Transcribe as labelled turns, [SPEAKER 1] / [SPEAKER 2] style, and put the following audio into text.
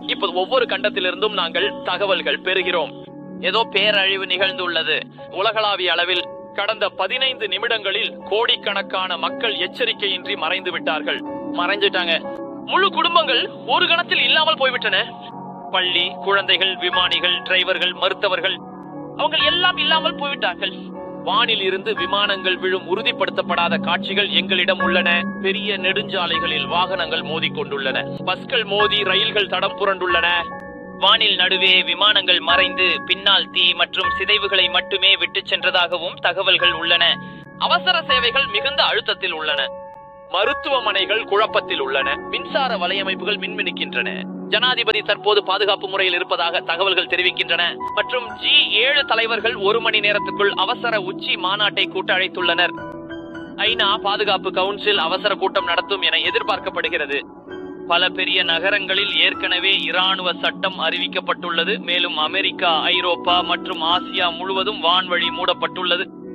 [SPEAKER 1] இப்போது ஒவ்வொரு கண்டத்திலிருந்தும் நாங்கள் தகவல்கள் பெறுகிறோம் ஏதோ பேரழிவு நிகழ்ந்துள்ளது உலகளாவிய அளவில் கடந்த பதினைந்து நிமிடங்களில் கோடிக்கணக்கான மக்கள் எச்சரிக்கையின்றி மறைந்து விட்டார்கள் மறைஞ்சிட்டாங்க முழு குடும்பங்கள் ஒரு கணத்தில் இல்லாமல் போய்விட்டன பள்ளி குழந்தைகள் விமானிகள் டிரைவர்கள் மருத்துவர்கள் அவங்க எல்லாம் இல்லாமல் போய்விட்டார்கள் வானில் இருந்து விமானங்கள் விழும் உறுதிப்படுத்தப்படாத காட்சிகள் எங்களிடம் உள்ளன பெரிய நெடுஞ்சாலைகளில் வாகனங்கள் மோதிக்கொண்டுள்ளன பஸ்கள் மோதி ரயில்கள் தடம் புரண்டுள்ளன வானில் நடுவே விமானங்கள் மறைந்து பின்னால் தீ மற்றும் சிதைவுகளை மட்டுமே விட்டுச் சென்றதாகவும் தகவல்கள் உள்ளன அவசர சேவைகள் மிகுந்த அழுத்தத்தில் உள்ளன மருத்துவமனைகள் குழப்பத்தில் உள்ளன மின்சார வலையமைப்புகள் மின்மினிக்கின்றன ஜனாதிபதி தற்போது பாதுகாப்பு முறையில் இருப்பதாக தகவல்கள் தெரிவிக்கின்றன மற்றும் ஜி ஏழு தலைவர்கள் ஒரு மணி நேரத்துக்குள் அவசர உச்சி மாநாட்டை கூட்ட அழைத்துள்ளனர் ஐநா பாதுகாப்பு கவுன்சில் அவசர கூட்டம் நடத்தும் என எதிர்பார்க்கப்படுகிறது பல பெரிய நகரங்களில் ஏற்கனவே இராணுவ சட்டம் அறிவிக்கப்பட்டுள்ளது மேலும் அமெரிக்கா ஐரோப்பா மற்றும் ஆசியா முழுவதும் வான்வழி மூடப்பட்டுள்ளது